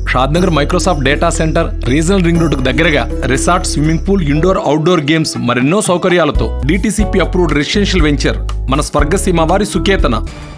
Shadnagar Microsoft data center regional ring రోడ్డుకు దగ్గరగా resort swimming pool indoor outdoor games మరెన్నో సౌకర్యాలతో డిటిసిపి అప్రూవ్డ్ రెసిడెన్షియల్ వెంచర్ మన స్వర్గసీమ వారి సుకేతన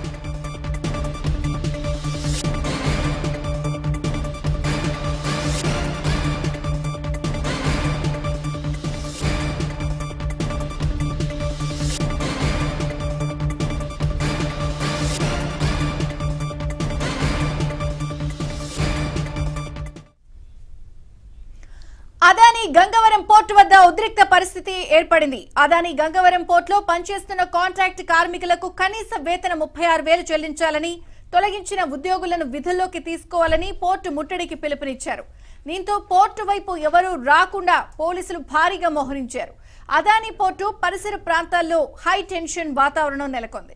అదాని గంగవరం పోర్టు వద్ద ఉద్రిక్త పరిస్థితి ఏర్పడింది అదాని గంగవరం పోర్టులో పనిచేస్తున్న కాంట్రాక్ట్ కార్మికులకు కనీస వేతన ముప్పై ఆరు వేలు చెల్లించాలని తొలగించిన ఉద్యోగులను విధుల్లోకి తీసుకోవాలని పోర్టు ముట్టడికి పిలుపునిచ్చారు దీంతో పోర్టు వైపు ఎవరూ రాకుండా పోలీసులు భారీగా మోహరించారు అదాని పోర్టు పరిసర ప్రాంతాల్లో హై టెన్షన్ వాతావరణం నెలకొంది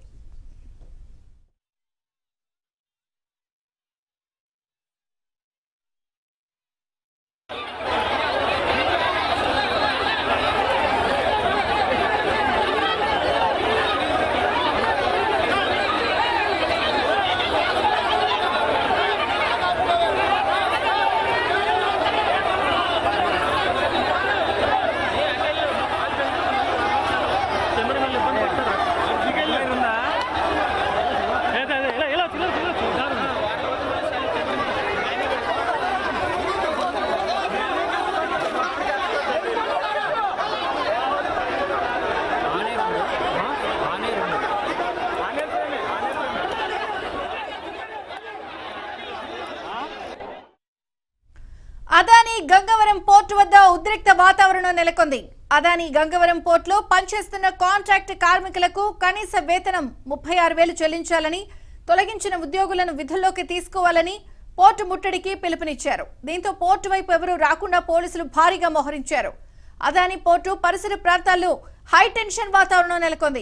అదాని గంగవరం పోర్టు వద్ద ఉద్రిక్త వాతావరణం నెలకొంది అదాని గంగవరం పోర్టులో పనిచేస్తున్న కాంట్రాక్ట్ కార్మికులకు కనీస వేతనం ముప్పై ఆరు వేలు చెల్లించాలని తొలగించిన ఉద్యోగులను విధుల్లోకి తీసుకోవాలని పోర్టు ముట్టడికి పిలుపునిచ్చారు దీంతో పోర్టు వైపు ఎవరూ రాకుండా పోలీసులు భారీగా మోహరించారు అదాని పోర్టు పరిసర ప్రాంతాల్లో హై టెన్షన్ వాతావరణం నెలకొంది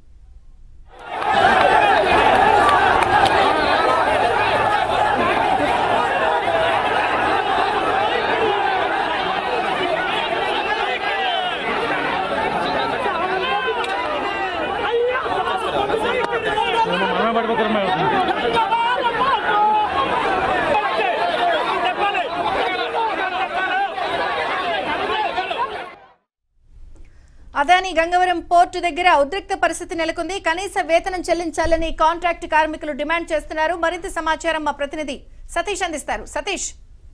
అదాని గంగవరం పోర్టు దగ్గర ఉద్రిక్త పరిస్థితి నెలకొంది కనీస వేతనం చెల్లించాలని కాంట్రాక్ట్ కార్మికులు డిమాండ్ చేస్తున్నారు మరింత సమాచారం మా ప్రతినిధి సతీష్ అందిస్తారు సతీష్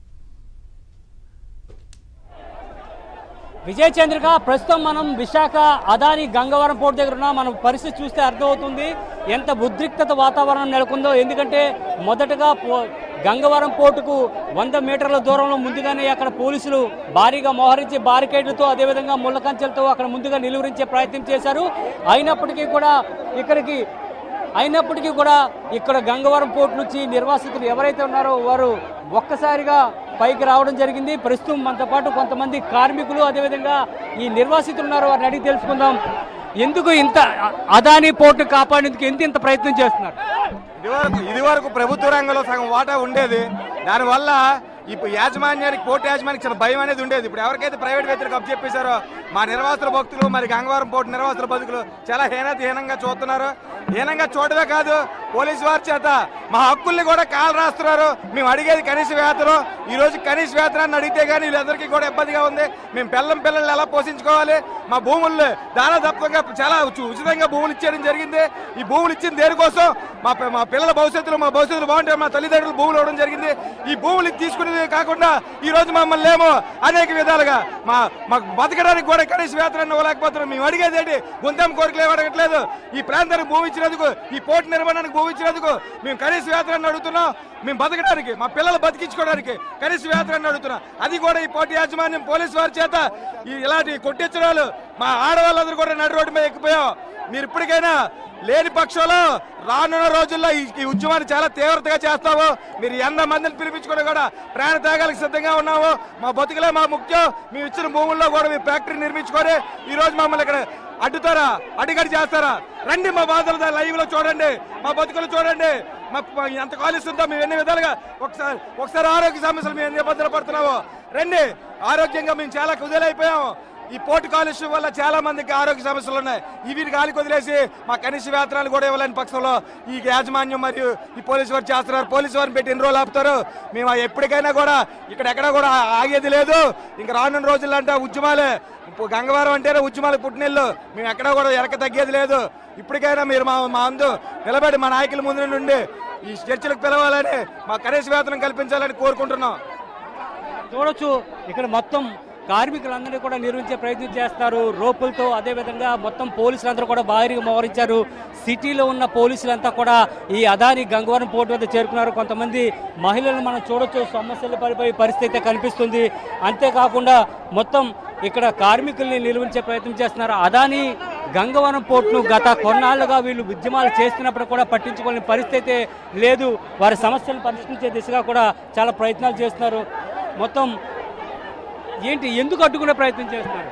విజయ చంద్రిక ప్రస్తుతం మనం విశాఖ అదాని గంగవరం పోర్టు దగ్గర ఉన్నాం మనం పరిస్థితి చూస్తే అర్థమవుతుంది ఎంత ఉద్రిక్తత వాతావరణం నెలకొందో ఎందుకంటే మొదటగా పో- గంగవరం పోర్టుకు వంద మీటర్ల దూరంలో ముందుగానే అక్కడ పోలీసులు భారీగా మోహరించి బారికేడ్లతో అదేవిధంగా ముళ్ళ కంచెలతో అక్కడ ముందుగా నిలువరించే ప్రయత్నం చేశారు అయినప్పటికీ కూడా ఇక్కడికి అయినప్పటికీ కూడా ఇక్కడ గంగవరం పోర్టు నుంచి నిర్వాసితులు ఎవరైతే ఉన్నారో వారు ఒక్కసారిగా పైకి రావడం జరిగింది ప్రస్తుతం మనతో పాటు కొంతమంది కార్మికులు అదేవిధంగా ఈ నిర్వాసితులు ఉన్నారు వారిని అడిగి తెలుసుకుందాం ఎందుకు ఇంత అ- అదానీ పోర్టు కాపాడేందుకు ఎంత ఇంత ప్రయత్నం చేస్తున్నారు ఇది వరకు ఇది వరకు ప్రభుత్వ రంగంలో సగం వాటా ఉండేది దానివల్ల ఇప్పుడు యాజమాన్యానికి పోర్టు యాజమాన్యానికి చాలా భయం అనేది ఉండేది ఇప్పుడు ఎవరికైతే ప్రైవేట్ వ్యక్తులకు అప్పు చెప్పేశారో మా నిర్వాసుల భక్తులు మరి గంగవరం పోర్టు నిర్వాసుల బతుకులు చాలా హీనత హీనంగా చూస్తున్నారు హీనంగా చూడమే కాదు పోలీసు వారి చేత మా హక్కుల్ని కూడా కాలు రాస్తున్నారు మేము అడిగేది కనీస వేతనం ఈ రోజు కనీస వేతనాన్ని అడిగితే కానీ వీళ్ళందరికీ కూడా ఇబ్బందిగా ఉంది మేము పిల్లం పిల్లల్ని ఎలా పోషించుకోవాలి మా భూముల్ని దానదత్వంగా చాలా ఉచి- ఉచితంగా భూములు ఇచ్చేయడం జరిగింది ఈ భూములు ఇచ్చింది దేనికోసం మా పి- మా పిల్లల భవిష్యత్తులో మా భవిష్యత్తులో బాగుంటే మా తల్లిదండ్రులు భూములు ఇవ్వడం జరిగింది ఈ భూములు తీసుకునేది కాకుండా ఈ రోజు మమ్మల్ని ఏమో అనేక విధాలుగా మా మాకు బతకడానికి కూడా కనీస వేతనాన్ని ఇవ్వలేకపోతున్నాం మేము అడిగేది ఏంటి గుంతెం కోరికలు ఏమి అడగట్లేదు ఈ ప్రాంతానికి భూమి ఇచ్చినందుకు ఈ పోర్టు నిర్మాణానికి భూమి ఇచ్చినందుకు మేము కనీస వేతనాన్ని అడుగుతున్నాం మేము బతకడానికి మా పిల్లలు బతికించుకోవడానికి కనీస వేతనాన్ని అడుగుతున్నాం అది కూడా ఈ పోటీ యాజమాన్యం పోలీసు వారి చేత ఈ ఇలాంటి కొట్టించడాలు మా ఆడవాళ్ళందరూ కూడా నడి రోడ్డు మీద ఎక్కిపోయాం మీరు ఇప్పటికైనా లేని పక్షంలో రానున్న రోజుల్లో ఈ ఈ ఉద్యమాన్ని చాలా తీవ్రతగా చేస్తాము మీరు ఎంత మందిని పిలిపించుకొని కూడా ప్రాణ త్యాగాలకు సిద్ధంగా ఉన్నాము మా బతుకులే మా ముఖ్యం మేము ఇచ్చిన భూముల్లో కూడా మీ ఫ్యాక్టరీ నిర్మించుకొని ఈ రోజు మమ్మల్ని ఇక్కడ అడ్డుతారా అడిగడి చేస్తారా రండి మా బాధలు లైవ్ లో చూడండి మా బతుకులు చూడండి మా మా ఎంత కాలుస్తుందో మేము ఎన్ని విధాలుగా ఒకసారి ఒకసారి ఆరోగ్య సమస్యలు మేము ఎన్ని ఇబ్బందులు పడుతున్నామో రండి ఆరోగ్యంగా మేము చాలా కుదేలైపోయాము ఈ పోటు కాలుష్యం వల్ల చాలా మందికి ఆరోగ్య సమస్యలు ఉన్నాయి ఇవి గాలికి వదిలేసి మా కనీస వేతనాలు కూడా ఇవ్వలేని పక్షంలో ఈ యాజమాన్యం మరియు ఈ పోలీసు వారు చేస్తున్నారు పోలీసు వారిని పెట్టి ఎన్ని రోజులు ఆపుతారు మేము ఎప్పటికైనా కూడా ఇక్కడ ఎక్కడ కూడా ఆగేది లేదు ఇంకా రానున్న రోజుల్లో అంటే ఉద్యమాలే ఇప్పుడు గంగవారం అంటేనే ఉద్యమాలు పుట్టినెళ్ళు మేము ఎక్కడా కూడా ఎరక తగ్గేది లేదు ఇప్పటికైనా మీరు మా మా అందు నిలబడి మా నాయకుల ముందు నుండి ఈ చర్చలకు పిలవాలని మా కనీస వేతనం కల్పించాలని కోరుకుంటున్నాం చూడొచ్చు ఇక్కడ మొత్తం కార్మికులందరినీ కూడా నిర్వహించే ప్రయత్నం చేస్తారు రోపులతో అదేవిధంగా మొత్తం పోలీసులందరూ కూడా భారీగా మోహరించారు సిటీలో ఉన్న పోలీసులంతా కూడా ఈ అదాని గంగవరం పోర్టు వద్ద చేరుకున్నారు కొంతమంది మహిళలను మనం చూడొచ్చు సమస్యలు పడిపోయే పరిస్థితి అయితే కనిపిస్తుంది అంతేకాకుండా మొత్తం ఇక్కడ కార్మికుల్ని నిలువించే ప్రయత్నం చేస్తున్నారు అదాని గంగవరం పోర్టును గత కొన్నాళ్లుగా వీళ్ళు ఉద్యమాలు చేస్తున్నప్పుడు కూడా పట్టించుకోలేని పరిస్థితి అయితే లేదు వారి సమస్యలను పరిష్కరించే దిశగా కూడా చాలా ప్రయత్నాలు చేస్తున్నారు మొత్తం ఏంటి ఎందుకు అడ్డుకునే ప్రయత్నం చేస్తున్నారు